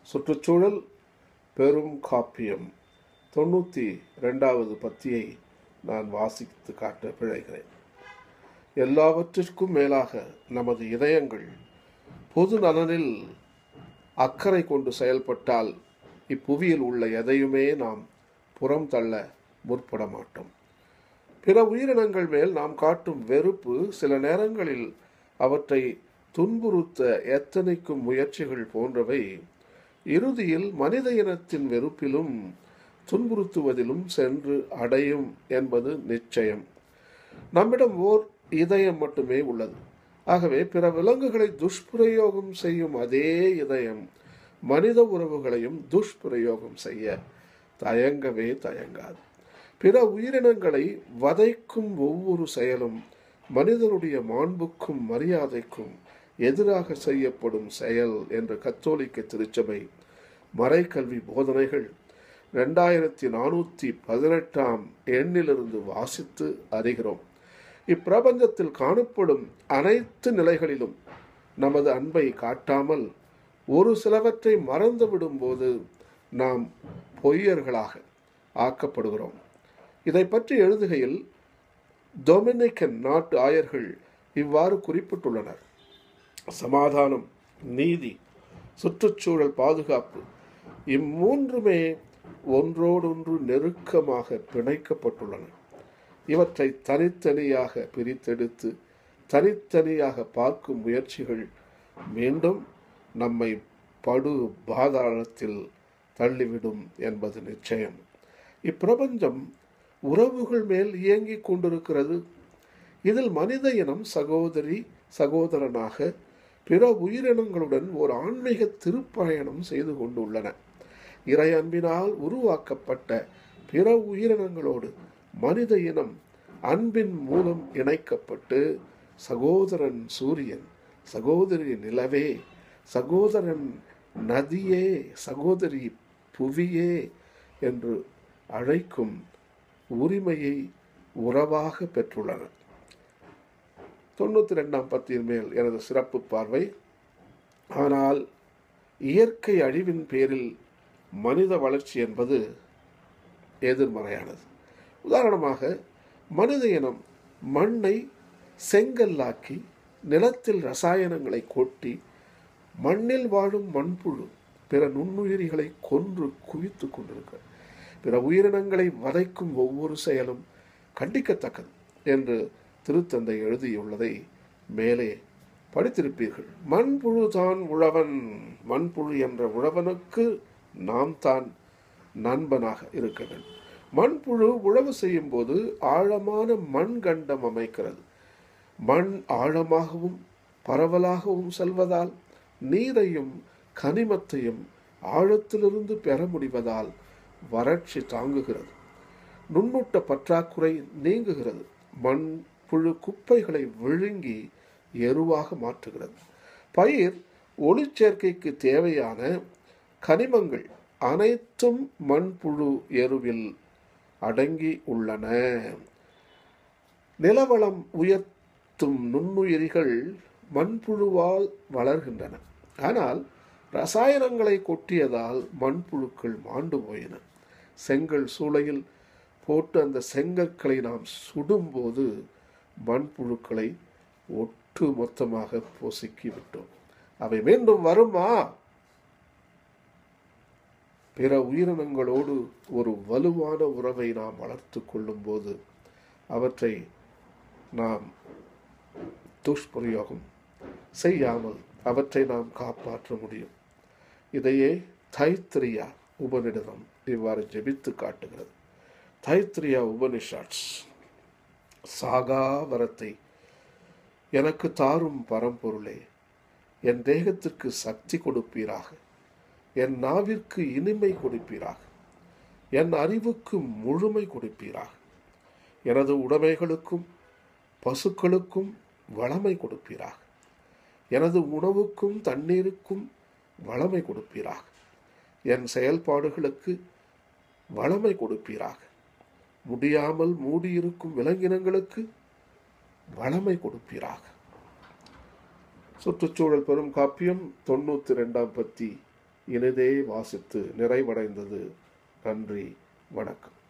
சுற்றுச்சூழல் பெரும் காப்பியம் தொண்ணூற்றி ரெண்டாவது பத்தியை நான் வாசித்து காட்ட பிழைகிறேன் எல்லாவற்றிற்கும் மேலாக நமது இதயங்கள் பொது நலனில் அக்கறை கொண்டு செயல்பட்டால் இப்புவியில் உள்ள எதையுமே நாம் புறம் தள்ள முற்பட மாட்டோம் பிற உயிரினங்கள் மேல் நாம் காட்டும் வெறுப்பு சில நேரங்களில் அவற்றை துன்புறுத்த எத்தனைக்கும் முயற்சிகள் போன்றவை இறுதியில் மனித இனத்தின் வெறுப்பிலும் துன்புறுத்துவதிலும் சென்று அடையும் என்பது நிச்சயம் நம்மிடம் ஓர் இதயம் மட்டுமே உள்ளது ஆகவே பிற விலங்குகளை துஷ்பிரயோகம் செய்யும் அதே இதயம் மனித உறவுகளையும் துஷ்பிரயோகம் செய்ய தயங்கவே தயங்காது பிற உயிரினங்களை வதைக்கும் ஒவ்வொரு செயலும் மனிதனுடைய மாண்புக்கும் மரியாதைக்கும் எதிராக செய்யப்படும் செயல் என்று கத்தோலிக்க திருச்சபை மறைக்கல்வி போதனைகள் ரெண்டாயிரத்தி நானூற்றி பதினெட்டாம் எண்ணிலிருந்து வாசித்து அறிகிறோம் இப்பிரபஞ்சத்தில் காணப்படும் அனைத்து நிலைகளிலும் நமது அன்பை காட்டாமல் ஒரு சிலவற்றை மறந்துவிடும் போது நாம் பொய்யர்களாக ஆக்கப்படுகிறோம் இதை பற்றி எழுதுகையில் டொமினிக்கன் நாட்டு ஆயர்கள் இவ்வாறு குறிப்பிட்டுள்ளனர் சமாதானம் நீதி சுற்றுச்சூழல் பாதுகாப்பு இம்மூன்றுமே ஒன்றோடொன்று நெருக்கமாக பிணைக்கப்பட்டுள்ளன இவற்றை தனித்தனியாக பிரித்தெடுத்து தனித்தனியாக பார்க்கும் முயற்சிகள் மீண்டும் நம்மை படு பாதாளத்தில் தள்ளிவிடும் என்பது நிச்சயம் இப்பிரபஞ்சம் உறவுகள் மேல் இயங்கிக் கொண்டிருக்கிறது இதில் மனித இனம் சகோதரி சகோதரனாக பிற உயிரினங்களுடன் ஒரு ஆன்மீக திருப்பயணம் செய்து கொண்டுள்ளன இறை அன்பினால் உருவாக்கப்பட்ட பிற உயிரினங்களோடு மனித இனம் அன்பின் மூலம் இணைக்கப்பட்டு சகோதரன் சூரியன் சகோதரி நிலவே சகோதரன் நதியே சகோதரி புவியே என்று அழைக்கும் உரிமையை உறவாக பெற்றுள்ளனர் தொண்ணூற்றி ரெண்டாம் பத்தியின் மேல் எனது சிறப்பு பார்வை ஆனால் இயற்கை அழிவின் பேரில் மனித வளர்ச்சி என்பது எதிர்மறையானது உதாரணமாக மனித இனம் மண்ணை செங்கல்லாக்கி நிலத்தில் ரசாயனங்களை கொட்டி மண்ணில் வாழும் மண்புழு பிற நுண்ணுயிரிகளை கொன்று குவித்து கொண்டிருக்கிறது பிற உயிரினங்களை வதைக்கும் ஒவ்வொரு செயலும் கண்டிக்கத்தக்கது என்று திருத்தந்தை எழுதியுள்ளதை மேலே படித்திருப்பீர்கள் மண்புழு தான் உழவன் மண்புழு என்ற உழவனுக்கு நாம் தான் நண்பனாக இருக்க வேண்டும் மண்புழு உழவு செய்யும் போது ஆழமான மண் கண்டம் அமைக்கிறது மண் ஆழமாகவும் பரவலாகவும் செல்வதால் நீரையும் கனிமத்தையும் ஆழத்திலிருந்து பெற முடிவதால் வறட்சி தாங்குகிறது நுண்ணூட்ட பற்றாக்குறை நீங்குகிறது மண் புழு குப்பைகளை விழுங்கி எருவாக மாற்றுகிறது பயிர் ஒளிச்சேர்க்கைக்கு தேவையான கனிமங்கள் அனைத்தும் மண்புழு எருவில் அடங்கி உள்ளன நிலவளம் உயர்த்தும் நுண்ணுயிரிகள் மண்புழுவால் வளர்கின்றன ஆனால் ரசாயனங்களை கொட்டியதால் மண்புழுக்கள் மாண்டு போயின செங்கல் சூளையில் போட்டு அந்த செங்கற்களை நாம் சுடும்போது மண்புழுக்களை ஒட்டு மொத்தமாக பொசுக்கி விட்டோம் அவை மீண்டும் வருமா பிற உயிரினங்களோடு ஒரு வலுவான உறவை நாம் வளர்த்து கொள்ளும்போது அவற்றை நாம் துஷ்பிரயோகம் செய்யாமல் அவற்றை நாம் காப்பாற்ற முடியும் இதையே தைத்திரியா உபநிடதம் இவ்வாறு ஜெபித்து காட்டுகிறது தைத்திரியா உபனிஷாட்ஸ் சாகா வரத்தை எனக்கு தாரும் பரம்பொருளே என் தேகத்திற்கு சக்தி கொடுப்பீராக என் நாவிற்கு இனிமை கொடுப்பீராக என் அறிவுக்கு முழுமை கொடுப்பீராக எனது உடைமைகளுக்கும் பசுக்களுக்கும் வளமை கொடுப்பீராக எனது உணவுக்கும் தண்ணீருக்கும் வளமை கொடுப்பீராக என் செயல்பாடுகளுக்கு வளமை கொடுப்பீராக முடியாமல் மூடியிருக்கும் விலங்கினங்களுக்கு வளமை கொடுப்பீராக சுற்றுச்சூழல் பெரும் காப்பியம் தொண்ணூற்றி ரெண்டாம் பத்தி இனிதே வாசித்து நிறைவடைந்தது நன்றி வணக்கம்